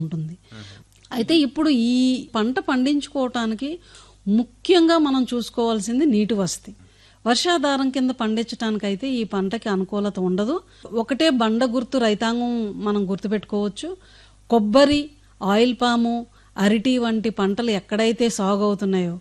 ఉంటుంది అయితే ఇప్పుడు ఈ పంట పండించుకోవటానికి ముఖ్యంగా మనం చూసుకోవాల్సింది నీటి వసతి వర్షాధారం కింద పండించడానికైతే ఈ పంటకి అనుకూలత ఉండదు ఒకటే బండ గుర్తు రైతాంగం మనం గుర్తుపెట్టుకోవచ్చు కొబ్బరి ఆయిల్ పాము అరటి వంటి పంటలు ఎక్కడైతే సాగు అవుతున్నాయో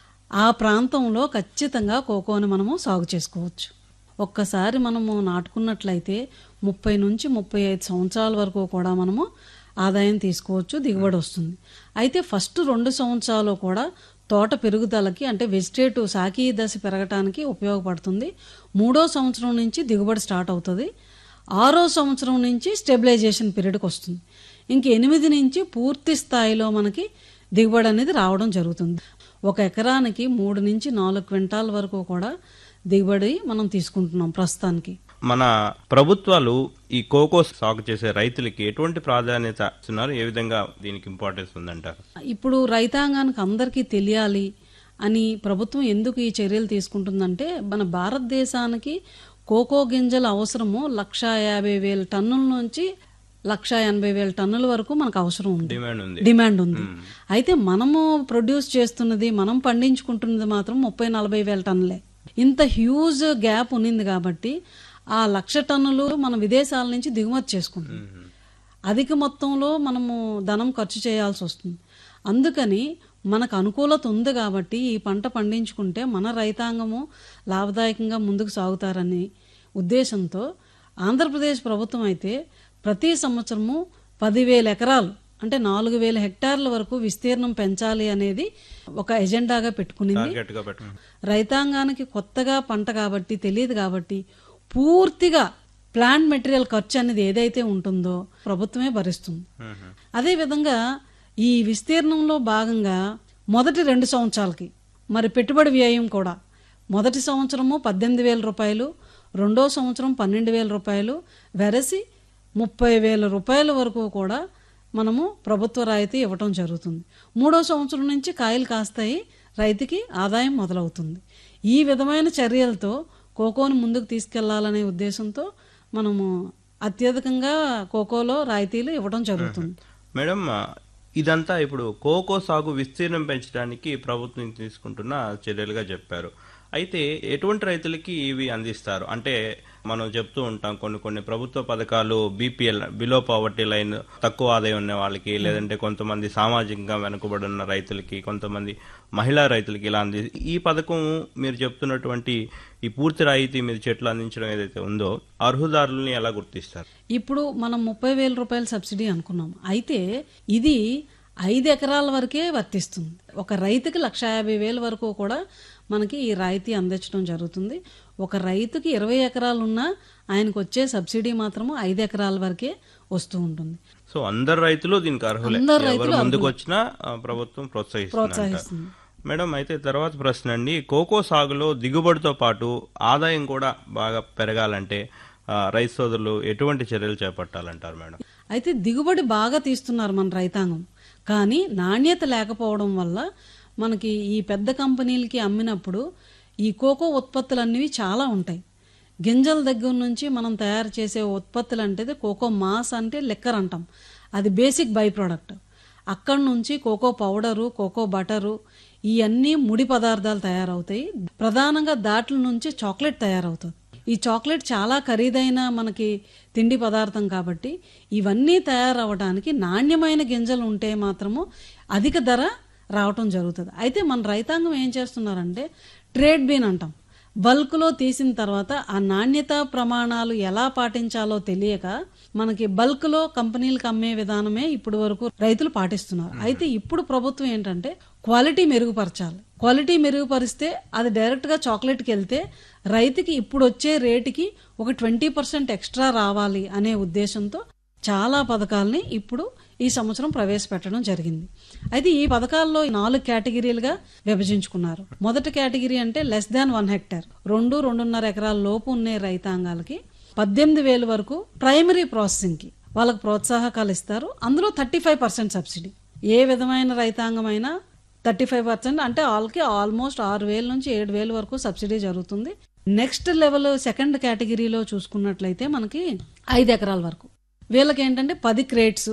ఆ ప్రాంతంలో ఖచ్చితంగా కోకోని మనము సాగు చేసుకోవచ్చు ఒక్కసారి మనము నాటుకున్నట్లయితే ముప్పై నుంచి ముప్పై ఐదు సంవత్సరాల వరకు కూడా మనము ఆదాయం తీసుకోవచ్చు దిగుబడి వస్తుంది అయితే ఫస్ట్ రెండు సంవత్సరాలు కూడా తోట పెరుగుదలకి అంటే వెజిటేటివ్ సాకి దశ పెరగటానికి ఉపయోగపడుతుంది మూడో సంవత్సరం నుంచి దిగుబడి స్టార్ట్ అవుతుంది ఆరో సంవత్సరం నుంచి స్టెబిలైజేషన్ పీరియడ్కి వస్తుంది ఇంక ఎనిమిది నుంచి పూర్తి స్థాయిలో మనకి దిగుబడి అనేది రావడం జరుగుతుంది ఒక ఎకరానికి మూడు నుంచి నాలుగు క్వింటాల వరకు కూడా దిగుబడి మనం తీసుకుంటున్నాం ప్రస్తుతానికి మన ప్రభుత్వాలు ఈ కోకో సాగు చేసే రైతులకి ఎటువంటి ప్రాధాన్యత ఇస్తున్నారు ఏ విధంగా దీనికి ఇంపార్టెన్స్ ఉందంటారు ఇప్పుడు రైతాంగానికి అందరికీ తెలియాలి అని ప్రభుత్వం ఎందుకు ఈ చర్యలు తీసుకుంటుందంటే మన భారతదేశానికి కోకో గింజల అవసరము లక్ష యాభై వేల టన్నుల నుంచి లక్ష ఎనభై వేల టన్నుల వరకు మనకు అవసరం ఉంది డిమాండ్ ఉంది డిమాండ్ ఉంది అయితే మనము ప్రొడ్యూస్ చేస్తున్నది మనం పండించుకుంటున్నది మాత్రం ముప్పై నలభై వేల టన్నులే ఇంత హ్యూజ్ గ్యాప్ ఉన్నింది కాబట్టి ఆ లక్ష టన్నులు మనం విదేశాల నుంచి దిగుమతి చేసుకుంటాం అధిక మొత్తంలో మనము ధనం ఖర్చు చేయాల్సి వస్తుంది అందుకని మనకు అనుకూలత ఉంది కాబట్టి ఈ పంట పండించుకుంటే మన రైతాంగము లాభదాయకంగా ముందుకు సాగుతారని ఉద్దేశంతో ఆంధ్రప్రదేశ్ ప్రభుత్వం అయితే ప్రతి సంవత్సరము పదివేల ఎకరాలు అంటే నాలుగు వేల హెక్టార్ల వరకు విస్తీర్ణం పెంచాలి అనేది ఒక ఎజెండాగా పెట్టుకునింది టార్గెట్ గా పెట్టుకున్నారు రైతాంగానికి కొత్తగా పంట కాబట్టి తెలియదు కాబట్టి పూర్తిగా ప్లాంట్ మెటీరియల్ ఖర్చు అనేది ఏదైతే ఉంటుందో ప్రభుత్వమే భరిస్తుంది అదేవిధంగా ఈ విస్తీర్ణంలో భాగంగా మొదటి రెండు సంవత్సరాలకి మరి పెట్టుబడి వ్యయం కూడా మొదటి సంవత్సరము పద్దెనిమిది వేల రూపాయలు రెండో సంవత్సరం పన్నెండు వేల రూపాయలు వెరసి ముప్పై వేల రూపాయల వరకు కూడా మనము ప్రభుత్వ రాయితీ ఇవ్వటం జరుగుతుంది మూడో సంవత్సరం నుంచి కాయలు కాస్తాయి రైతుకి ఆదాయం మొదలవుతుంది ఈ విధమైన చర్యలతో కోకోను ముందుకు తీసుకెళ్లాలనే ఉద్దేశంతో మనము అత్యధికంగా కోకోలో రాయితీలు ఇవ్వడం జరుగుతుంది మేడం ఇదంతా ఇప్పుడు కోకో సాగు విస్తీర్ణం పెంచడానికి ప్రభుత్వం తీసుకుంటున్న చర్యలుగా చెప్పారు అయితే ఎటువంటి రైతులకి ఇవి అందిస్తారు అంటే మనం చెప్తూ ఉంటాం కొన్ని కొన్ని ప్రభుత్వ పథకాలు బీపీఎల్ బిలో పావర్టీ లైన్ తక్కువ ఆదాయం ఉన్న వాళ్ళకి లేదంటే కొంతమంది సామాజికంగా వెనుకబడి ఉన్న రైతులకి కొంతమంది మహిళా రైతులకి ఇలా అంది ఈ పథకం మీరు చెప్తున్నటువంటి ఈ పూర్తి రాయితీ మీరు చెట్లు అందించడం ఏదైతే ఉందో అర్హుదారులని ఎలా గుర్తిస్తారు ఇప్పుడు మనం ముప్పై వేల రూపాయల సబ్సిడీ అనుకున్నాం అయితే ఇది ఐదు ఎకరాల వరకే వర్తిస్తుంది ఒక రైతుకి లక్ష యాభై వేల వరకు కూడా మనకి ఈ రాయితీ అందించడం జరుగుతుంది ఒక రైతుకి ఇరవై ఎకరాలు ఉన్నా ఆయనకు వచ్చే సబ్సిడీ మాత్రము ఐదు ఎకరాల వరకే వస్తూ ఉంటుంది సో అందరు రైతులు దీనికి అర్హులే అందరు ఎవరు ముందుకు వచ్చినా ఆ, ప్రభుత్వం ప్రోత్సహిస్తుంది ప్రోత్సహిస్తుంది మేడం అయితే తర్వాత ప్రశ్న అండి కోకో సాగులో దిగుబడితో పాటు ఆదాయం కూడా బాగా పెరగాలంటే ఆ, రైతు సోదరులు ఎటువంటి చర్యలు చేపట్టాలంటారు మేడం అయితే దిగుబడి బాగా తీస్తున్నారు మన రైతాంగం కానీ నాణ్యత లేకపోవడం వల్ల మనకి ఈ పెద్ద కంపెనీలకి అమ్మినప్పుడు ఈ కోకో ఉత్పత్తులు అనేవి చాలా ఉంటాయి గింజల దగ్గర నుంచి మనం తయారు చేసే ఉత్పత్తులు అంటే కోకో మాస్ అంటే లెక్కర్ అంటాం అది బేసిక్ బై ప్రోడక్ట్ అక్కడి నుంచి కోకో పౌడరు కోకో బటరు ఇవన్నీ ముడి పదార్థాలు తయారవుతాయి ప్రధానంగా దాట్ల నుంచి చాక్లెట్ తయారవుతుంది ఈ చాక్లెట్ చాలా ఖరీదైన మనకి తిండి పదార్థం కాబట్టి ఇవన్నీ తయారవడానికి నాణ్యమైన గింజలు ఉంటే మాత్రము అధిక ధర రావటం జరుగుతుంది అయితే మన రైతాంగం ఏం చేస్తున్నారంటే ట్రేడ్ బీన్ అంటాం బల్క్లో తీసిన తర్వాత ఆ నాణ్యత ప్రమాణాలు ఎలా పాటించాలో తెలియక మనకి బల్క్లో కంపెనీలకు అమ్మే విధానమే ఇప్పుడు వరకు రైతులు పాటిస్తున్నారు అయితే ఇప్పుడు ప్రభుత్వం ఏంటంటే క్వాలిటీ మెరుగుపరచాలి క్వాలిటీ మెరుగుపరిస్తే అది డైరెక్ట్గా చాక్లెట్కి వెళ్తే రైతుకి ఇప్పుడు వచ్చే రేటుకి ఒక ట్వంటీ పర్సెంట్ ఎక్స్ట్రా రావాలి అనే ఉద్దేశంతో చాలా పథకాలని ఇప్పుడు ఈ సంవత్సరం ప్రవేశపెట్టడం జరిగింది అయితే ఈ పథకాల్లో నాలుగు కేటగిరీలుగా విభజించుకున్నారు మొదటి కేటగిరీ అంటే లెస్ దాన్ వన్ హెక్టర్ రెండు రెండున్నర ఎకరాల లోపు ఉండే రైతాంగాలకి పద్దెనిమిది వేలు వరకు ప్రైమరీ ప్రాసెసింగ్ కి వాళ్ళకి ప్రోత్సాహకాలు ఇస్తారు అందులో థర్టీ ఫైవ్ పర్సెంట్ సబ్సిడీ ఏ విధమైన రైతాంగం అయినా థర్టీ ఫైవ్ పర్సెంట్ అంటే వాళ్ళకి ఆల్మోస్ట్ ఆరు వేల నుంచి ఏడు వేల వరకు సబ్సిడీ జరుగుతుంది నెక్స్ట్ లెవెల్ సెకండ్ కేటగిరీలో చూసుకున్నట్లయితే మనకి ఐదు ఎకరాల వరకు వీళ్ళకి ఏంటంటే పది క్రేట్స్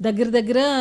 దగ్గర దగ్గర